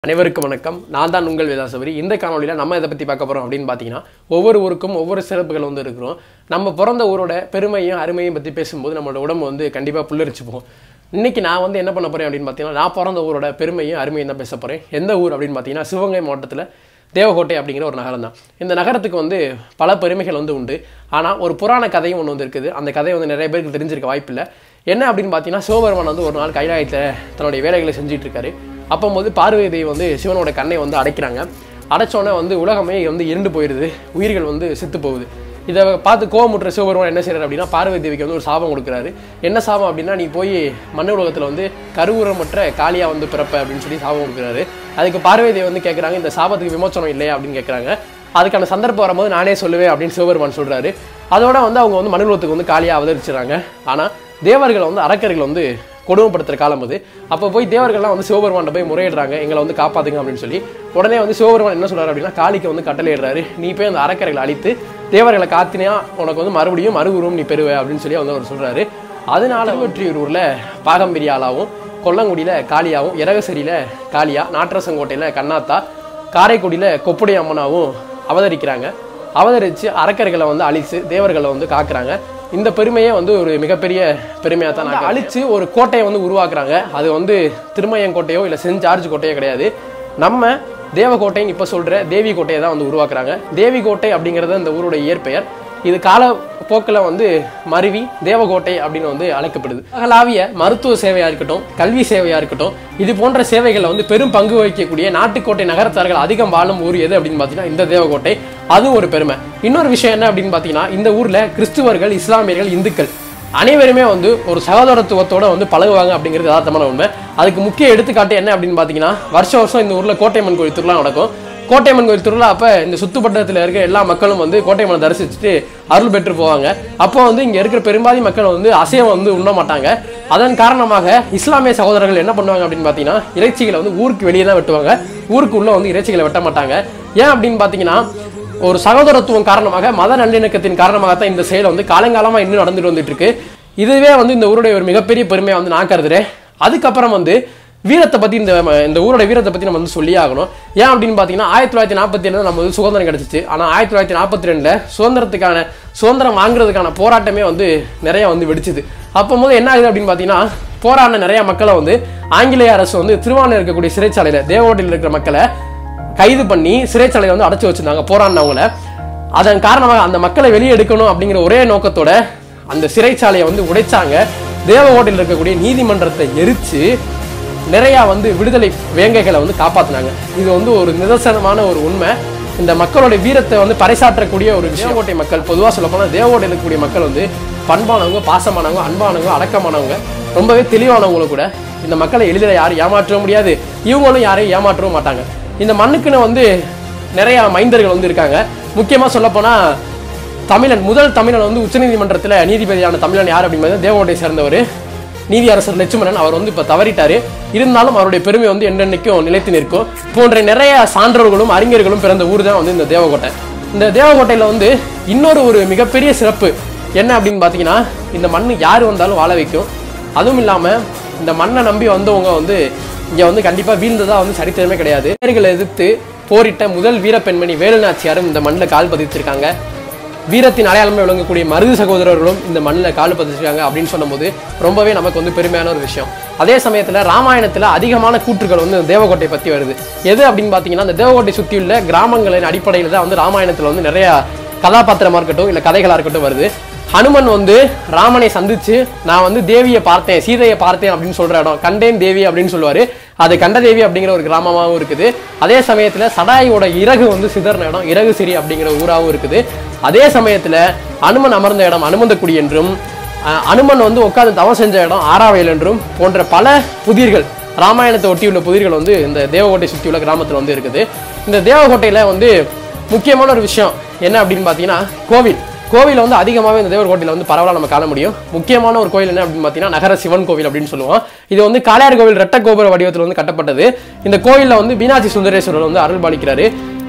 அனைவருக்கும் வணக்கம் நான் தான் உங்கள் வேதாசபரி இந்த காணொலியில் நம்ம இதை பற்றி பார்க்க போகிறோம் அப்படின்னு பார்த்தீங்கன்னா ஒவ்வொரு ஊருக்கும் ஒவ்வொரு சிறப்புகள் வந்து இருக்கிறோம் நம்ம பிறந்த ஊரோட பெருமையும் அருமையும் பற்றி பேசும்போது நம்மளோட உடம்பு வந்து கண்டிப்பாக புல்லரிச்சு போகும் இன்னைக்கு நான் வந்து என்ன பண்ண போகிறேன் அப்படின்னு பார்த்தீங்கன்னா நான் பிறந்த ஊரோட பெருமையும் அருமையும் தான் பேச போகிறேன் எந்த ஊர் அப்படின்னு பார்த்தீங்கன்னா சிவகங்கை மாவட்டத்தில் தேவகோட்டை அப்படிங்கிற ஒரு நகரம் தான் இந்த நகரத்துக்கு வந்து பல பெருமைகள் வந்து உண்டு ஆனால் ஒரு புராண கதையும் ஒன்று வந்து இருக்குது அந்த கதை வந்து நிறைய பேருக்கு தெரிஞ்சிருக்க வாய்ப்பில்லை என்ன அப்படின்னு பார்த்தீங்கன்னா சிவபெருமான் வந்து ஒரு நாள் கைலாயத்தில் தன்னுடைய வேலைகளை செஞ்சுட்டு இருக்காரு அப்போது பார்வதி தேவி வந்து சிவனோட கண்ணை வந்து அடைக்கிறாங்க அடைச்சோன்னே வந்து உலகமே வந்து இருண்டு போயிடுது உயிர்கள் வந்து செத்து போகுது இதை பார்த்து கோவமுற்ற சிவபெருமான் என்ன செய்றாரு அப்படின்னா பார்வதி தேவிக்கு வந்து ஒரு சாபம் கொடுக்குறாரு என்ன சாபம் அப்படின்னா நீ போய் மண்ணு உலகத்தில் வந்து கருவுரமற்ற காளியா வந்து பிறப்ப அப்படின்னு சொல்லி சாபம் கொடுக்குறாரு அதுக்கு பார்வதி தேவி வந்து கேட்குறாங்க இந்த சாபத்துக்கு விமோச்சனம் இல்லையா அப்படின்னு கேட்குறாங்க அதுக்கான சந்தர்ப்பம் வரும்போது நானே சொல்லுவேன் அப்படின்னு சிவபெருமான் சொல்றாரு அதோட வந்து அவங்க வந்து மனுலோகத்துக்கு வந்து காளியாக அவதரிச்சுறாங்க ஆனால் தேவர்கள் வந்து அரக்கர்கள் வந்து கொடுமைப்படுத்துற காலம் அது அப்போ போய் தேவர்கள்லாம் வந்து சிவபெருமான் போய் முறையிடுறாங்க எங்களை வந்து காப்பாத்துங்க அப்படின்னு சொல்லி உடனே வந்து சிவபெருமான் என்ன சொல்றாரு அப்படின்னா காளிக்கு வந்து கட்டளையிடுறாரு நீ போய் அந்த அரக்கர்களை அழித்து தேவர்களை காத்தினா உனக்கு வந்து மறுபடியும் மறுகுருவம் நீ பெறுவ அப்படின்னு சொல்லி வந்து அவர் சொல்றாரு அதனால திருவொற்றியூர்ல பாகம்பிரியாலாவும் கொல்லங்குடியில காளியாவும் இரகசரியில காளியா நாட்டரசங்கோட்டையில கண்ணாத்தா காரைக்குடியில கொப்புடை அம்மனாவும் அவதரிக்கிறாங்க அவதரித்து அரக்கர்களை வந்து அழித்து தேவர்களை வந்து காக்குறாங்க இந்த பெருமையே வந்து ஒரு மிகப்பெரிய பெருமையாக தான் நான் அழித்து ஒரு கோட்டையை வந்து உருவாக்குறாங்க அது வந்து திருமயம் கோட்டையோ இல்லை சென்ட் ஜார்ஜ் கோட்டையோ கிடையாது நம்ம தேவகோட்டைன்னு இப்போ சொல்கிற தேவி கோட்டையை தான் வந்து உருவாக்குறாங்க தேவி கோட்டை அப்படிங்கிறது இந்த ஊரோட இயற்பெயர் இது கால போக்கில் வந்து மருவி தேவகோட்டை அப்படின்னு வந்து அழைக்கப்படுது அகலாவிய மருத்துவ சேவையாக இருக்கட்டும் கல்வி சேவையாக இருக்கட்டும் இது போன்ற சேவைகளில் வந்து பெரும் பங்கு வகிக்கக்கூடிய நாட்டுக்கோட்டை நகரத்தார்கள் அதிகம் வாழும் ஊர் எது அப்படின்னு பார்த்தீங்கன்னா இந்த தேவகோட்டை அதுவும் ஒரு பெருமை இன்னொரு விஷயம் என்ன அப்படின்னு பார்த்தீங்கன்னா இந்த ஊரில் கிறிஸ்துவர்கள் இஸ்லாமியர்கள் இந்துக்கள் அனைவருமே வந்து ஒரு சகோதரத்துவத்தோட வந்து பழகுவாங்க அப்படிங்கிறது யதார்த்தமான உண்மை அதுக்கு முக்கிய எடுத்துக்காட்டு என்ன அப்படின்னு பார்த்தீங்கன்னா வருஷம் வருஷம் இந்த ஊரில் கோட்டையம்மன் கோயில் திருவிழா நடக்கும் கோட்டையம்மன் கோயில் திருவிழா அப்போ இந்த சுத்துப்பட்டத்தில் இருக்க எல்லா மக்களும் வந்து கோட்டையம்மனை தரிசிச்சுட்டு அருள் பெற்று போவாங்க அப்போ வந்து இங்கே இருக்கிற பெரும்பாதி மக்கள் வந்து அசைவம் வந்து உண்ண மாட்டாங்க அதன் காரணமாக இஸ்லாமிய சகோதரர்கள் என்ன பண்ணுவாங்க அப்படின்னு பார்த்தீங்கன்னா இறைச்சிகளை வந்து ஊருக்கு வெளியே தான் வெட்டுவாங்க ஊருக்கு உள்ள வந்து இறைச்சிகளை வெட்ட மாட்டாங்க ஏன் அப்படின்னு பார்த்தீங்கன்னா ஒரு சகோதரத்துவம் காரணமாக மத நல்லிணக்கத்தின் காரணமாக தான் இந்த செயல் வந்து காலங்காலமாக இன்னும் நடந்துட்டு வந்துட்டு இருக்கு இதுவே வந்து இந்த ஊருடைய ஒரு மிகப்பெரிய பெருமையை வந்து நான் கருதுறேன் அதுக்கப்புறம் வந்து வீரத்தை பற்றி இந்த இந்த ஊரோட வீரத்தை பற்றி நம்ம வந்து சொல்லியே ஆகணும் ஏன் அப்படின்னு பார்த்தீங்கன்னா ஆயிரத்தி தொள்ளாயிரத்தி நாற்பத்தி ஏழில் நம்ம வந்து சுதந்திரம் கிடச்சிச்சு ஆனால் ஆயிரத்தி தொள்ளாயிரத்தி நாற்பத்தி ரெண்டில் சுதந்திரத்துக்கான சுதந்திரம் வாங்குறதுக்கான போராட்டமே வந்து நிறைய வந்து வெடிச்சுது அப்போ போது என்ன ஆகுது அப்படின்னு பார்த்தீங்கன்னா போராடின நிறைய மக்களை வந்து ஆங்கிலேய அரசு வந்து திருவாரூர் இருக்கக்கூடிய சிறைச்சாலையில் தேவகோட்டையில் இருக்கிற மக்களை கைது பண்ணி சிறைச்சாலையில் வந்து அடைச்சி வச்சிருந்தாங்க போராடினவங்கள அதன் காரணமாக அந்த மக்களை வெளியே எடுக்கணும் அப்படிங்கிற ஒரே நோக்கத்தோட அந்த சிறைச்சாலையை வந்து உடைச்சாங்க தேவகோட்டையில் இருக்கக்கூடிய நீதிமன்றத்தை எரிச்சு நிறைய வந்து விடுதலை வேங்கைகளை வந்து காப்பாத்தினாங்க இது வந்து ஒரு நிதர்சனமான ஒரு உண்மை இந்த மக்களோட வீரத்தை வந்து பறைசாற்றக்கூடிய ஒரு தேவகோட்டை மக்கள் பொதுவாக சொல்ல போனால் தேவகோட்டையில் இருக்கக்கூடிய மக்கள் வந்து பண்பானவங்க பாசமானவங்க அன்பானவங்க அடக்கமானவங்க ரொம்பவே தெளிவானவங்களும் கூட இந்த மக்களை எளிதில் யாரும் ஏமாற்றவும் முடியாது இவங்களும் யாரையும் ஏமாற்றவும் மாட்டாங்க இந்த மண்ணுக்குன்னு வந்து நிறைய மைந்தர்கள் வந்து இருக்காங்க முக்கியமாக சொல்லப்போனால் தமிழன் முதல் தமிழன் வந்து உச்சநீதிமன்றத்தில் நீதிபதியான தமிழன் யார் அப்படிங்கிறது தேவகோட்டை சேர்ந்தவர் நீதியரசர் லட்சுமணன் அவர் வந்து இப்போ தவறிட்டாரு இருந்தாலும் அவருடைய பெருமை வந்து என்னென்னைக்கும் நிலைத்து நிற்கும் போன்ற நிறைய சான்றோர்களும் அறிஞர்களும் பிறந்த ஊர் தான் வந்து இந்த தேவகோட்டை இந்த தேவகோட்டையில் வந்து இன்னொரு ஒரு மிகப்பெரிய சிறப்பு என்ன அப்படின்னு பார்த்தீங்கன்னா இந்த மண் யார் வந்தாலும் வாழ வைக்கும் அதுவும் இல்லாமல் இந்த மண்ணை நம்பி வந்தவங்க வந்து இங்கே வந்து கண்டிப்பாக வீழ்ந்ததா வந்து சரித்திரமே கிடையாது பேர்களை எதிர்த்து போரிட்ட முதல் வீர பெண்மணி வேலுநாச்சியாரும் இந்த மண்ணில் கால் பதித்திருக்காங்க வீரத்தின் அடையாளமே விளங்கக்கூடிய மருது சகோதரர்களும் இந்த மண்ணில் கால் பதிச்சிருக்காங்க அப்படின்னு சொல்லும்போது ரொம்பவே நமக்கு வந்து பெருமையான ஒரு விஷயம் அதே சமயத்தில் ராமாயணத்தில் அதிகமான கூற்றுகள் வந்து தேவகோட்டை பற்றி வருது எது அப்படின்னு பார்த்தீங்கன்னா இந்த தேவகோட்டை சுற்றியுள்ள கிராமங்களின் அடிப்படையில் தான் வந்து ராமாயணத்தில் வந்து நிறைய கதாபாத்திரமாக இருக்கட்டும் இல்லை கதைகளாக இருக்கட்டும் வருது ஹனுமன் வந்து ராமனை சந்திச்சு நான் வந்து தேவியை பார்த்தேன் சீதையை பார்த்தேன் அப்படின்னு சொல்ற இடம் கண்டேன் தேவி அப்படின்னு சொல்லுவாரு அது கண்டதேவி அப்படிங்கிற ஒரு கிராமமாகவும் இருக்குது அதே சமயத்துல சடாயோட இறகு வந்து சிதறின இடம் இறகு சிறி அப்படிங்கிற ஊராகவும் இருக்குது அதே சமயத்துல அனுமன் அமர்ந்த இடம் அனுமந்தக்குடி என்றும் அஹ், அனுமன் வந்து உட்கார்ந்து தவம் செஞ்ச இடம் ஆறாவேல் என்றும் போன்ற பல புதிர்கள் ராமாயணத்தை ஒட்டியுள்ள புதிர்கள் வந்து இந்த தேவகோட்டை சுற்றியுள்ள கிராமத்தில் வந்து இருக்குது இந்த தேவகோட்டையில் வந்து முக்கியமான ஒரு விஷயம் என்ன அப்படின்னு பார்த்தீங்கன்னா கோவில் கோவில் வந்து அதிகமாகவே இந்த தேவர்கோட்டையில் வந்து பரவலாக நம்ம காண முடியும் முக்கியமான ஒரு கோயில் என்ன அப்படின்னு பார்த்தீங்கன்னா நகர சிவன் கோவில் அப்படின்னு சொல்லுவோம் இது வந்து காளையார் கோவில் ரெட்ட கோபுர வடிவத்தில் வந்து கட்டப்பட்டது இந்த கோயிலில் வந்து மீனாட்சி சுந்தரேஸ்வரர் வந்து அருள் பாலிக்கிறாரு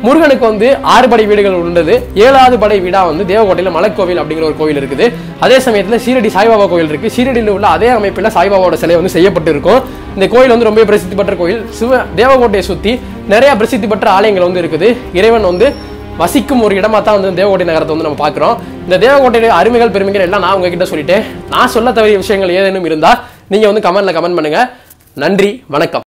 முருகனுக்கு வந்து ஆறு படை வீடுகள் உள்ளது ஏழாவது படை வீடா வந்து தேவகோட்டையில் மலைக்கோவில் அப்படிங்கிற ஒரு கோவில் இருக்குது அதே சமயத்தில் சீரடி சாய்பாபா கோவில் இருக்கு சீரடியில் உள்ள அதே அமைப்பில் சாய்பாபாவோட சிலை வந்து செய்யப்பட்டு இருக்கும் இந்த கோயில் வந்து ரொம்ப பிரசித்தி பெற்ற கோயில் சிவ தேவகோட்டையை சுற்றி நிறைய பிரசித்தி பெற்ற ஆலயங்கள் வந்து இருக்குது இறைவன் வந்து வசிக்கும் ஒரு இடமா தான் வந்து தேவகோட்டை நகரத்தை வந்து நம்ம பார்க்குறோம் இந்த தேவகோட்டையுடைய அருமைகள் பெருமைகள் எல்லாம் நான் உங்ககிட்ட சொல்லிட்டேன் நான் சொல்ல தவறிய விஷயங்கள் ஏதேனும் இருந்தால் நீங்கள் வந்து கமெண்ட்ல கமெண்ட் பண்ணுங்க நன்றி வணக்கம்